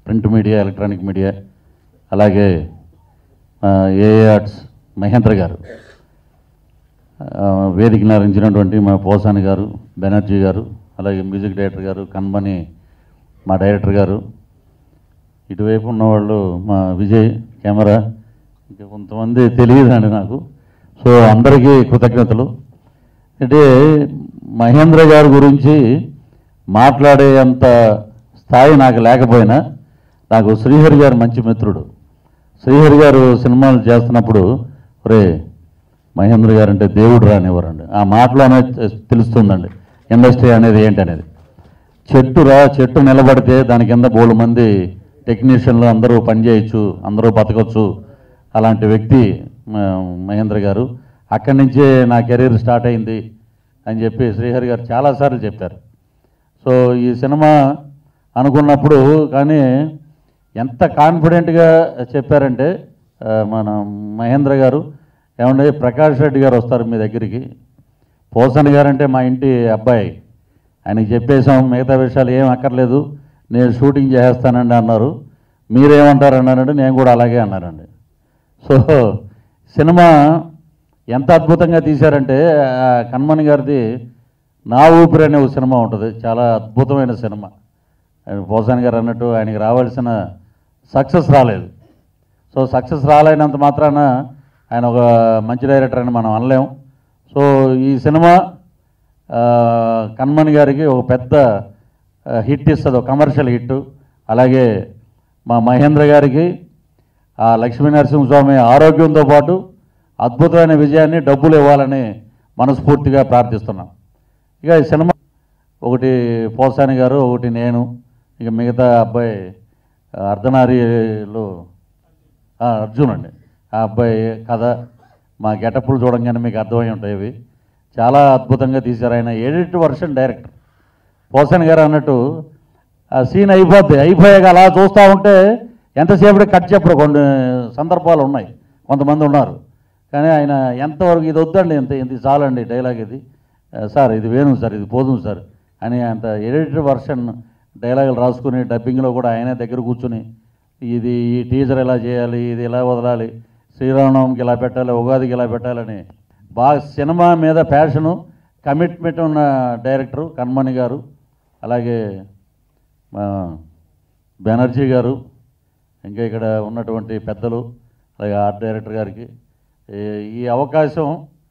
print media electronic media అలాగే ఏఏ arts Mahindra గారు ఆ, వేదిక నరించినటువంటి మా పోసాని గారు బెనర్జీ గారు అలాగే మ్యూజిక్ డైరెక్టర్ గారు కన్మని మా డైరెక్టర్ గారు ఇటువైపు ఉన్నవాళ్ళు మా విజయ్ కెమెరా ఇంకా కొంతమంది తెలియదండి నాకు సో అందరికీ కృతజ్ఞతలు అంటే మహేంద్ర గారి గురించి మాట్లాడే అంత స్థాయి నాకు లేకపోయినా నాకు శ్రీహరి గారు మంచి మిత్రుడు శ్రీహరి గారు సినిమాలు చేస్తున్నప్పుడు ఒరే మహేంద్ర గారు అంటే దేవుడు రానివ్వరండి ఆ మాటలోనే తె- తెలుస్తుందండి ఇండస్ట్రీ అనేది ఏంటనేది చెట్టు రా చెట్టు నిలబడితే దాని కింద బోలు మంది టెక్నీషియన్లు అందరూ పనిచేయచ్చు అందరూ బతకొచ్చు అలాంటి వ్యక్తి మ- మహేంద్ర గారు అక్కడి నుంచే నా కెరీర్ స్టార్ట్ అయింది అని చెప్పి శ్రీహరి గారు చాలాసార్లు చెప్పారు సో ఈ సినిమా అనుకున్నప్పుడు కానీ ఎంత కాన్ఫిడెంట్గా చెప్పారంటే ఆ, మన మహేంద్ర గారు ఏమంటే ప్రకాష్ రెడ్డి గారు వస్తారు మీ దగ్గరికి పోసన్ గారు అంటే మా ఇంటి అబ్బాయి ఆయనకి చెప్పేశాం మిగతా విషయాలు ఏం అక్కర్లేదు నేను షూటింగ్ చేసేస్తానండి అన్నారు మీరేమంటారు అన్నారంటే నేను కూడా అలాగే అన్నానండి సో సినిమా ఎంత అద్భుతంగా తీశారంటే ఆ కన్మణి గారిది నా ఊపిరి అనే ఒక సినిమా ఉంటుంది చాలా అద్భుతమైన సినిమా ఆయన పోసాని గారు అన్నట్టు ఆయనకి రావాల్సిన సక్సెస్ రాలేదు సో సక్సెస్ రాలేనంత మాత్రాన ఆయన ఒక మంచి డైరెక్టర్ అని మనం అనలేం సో ఈ సినిమా ఆ, కన్మణి గారికి ఒక పెద్ద ఆ, హిట్ ఇస్తుంది ఒక కమర్షియల్ హిట్ అలాగే మా మహేంద్ర గారికి ఆ లక్ష్మీ నరసింహస్వామి ఆరోగ్యంతో పాటు అద్భుతమైన విజయాన్ని డబ్బులు ఇవ్వాలని మనస్ఫూర్తిగా ప్రార్థిస్తున్నాం ఇక ఈ సినిమా ఒకటి పోసాని గారు ఒకటి నేను ఇక మిగతా అబ్బాయి ఆ, అర్ధనారీలో ఆ, అర్జున్ అండి ఆ అబ్బాయి కథ మా గెటప్పులు చూడంగానే మీకు అర్థమై ఉంటాయి ఇవి చాలా అద్భుతంగా తీశారు ఆయన ఎడిట్ వర్షన్ డైరెక్టర్ పోసన్ గారు అన్నట్టు ఆ సీన్ అయిపోద్ది అయిపోయాక అలా చూస్తూ ఉంటే ఎంతసేపటికి కట్ చెప్పరు కొన్ని సందర్భాలు ఉన్నాయి కొంతమంది ఉన్నారు కానీ ఆయన ఎంతవరకు ఇది వద్దండి ఇంత ఇది చాలండి డైలాగ్ ఇది ఆ, సార్ ఇది వేణు సార్ ఇది పోదు సార్ అని అంత ఎడిటర్ వర్షన్ డైలాగులు రాసుకుని డబ్బింగ్లో కూడా ఆయనే దగ్గర కూర్చుని ఇది ఈ టీజర్ ఎలా చేయాలి ఇది ఎలా వదలాలి శ్రీరామనవమికి ఇలా పెట్టాలి ఉగాదికి ఇలా పెట్టాలని బాగా సినిమా మీద ప్యాషను కమిట్మెంట్ ఉన్న డైరెక్టరు కన్మణి గారు అలాగే మా బెనర్జీ గారు ఇంకా ఇక్కడ ఉన్నటువంటి పెద్దలు అలాగే ఆర్ట్ డైరెక్టర్ గారికి ఈ- ఈ అవకాశం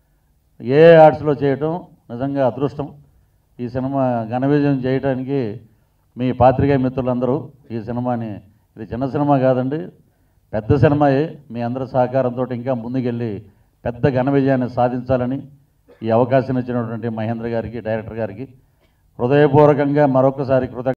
ఏ ఆర్ట్స్లో చేయటం నిజంగా అదృష్టం ఈ సినిమా ఘన విజయం చేయడానికి మీ పాత్రికేయ మిత్రులందరూ ఈ సినిమాని ఇది చిన్న సినిమా కాదండి పెద్ద సినిమాయే మీ అందరి సహకారంతో ఇంకా ముందుకెళ్ళి పెద్ద ఘన విజయాన్ని సాధించాలని ఈ అవకాశం ఇచ్చినటువంటి మహేంద్ర గారికి డైరెక్టర్ గారికి హృదయపూర్వకంగా మరొకసారి కృతజ్ఞ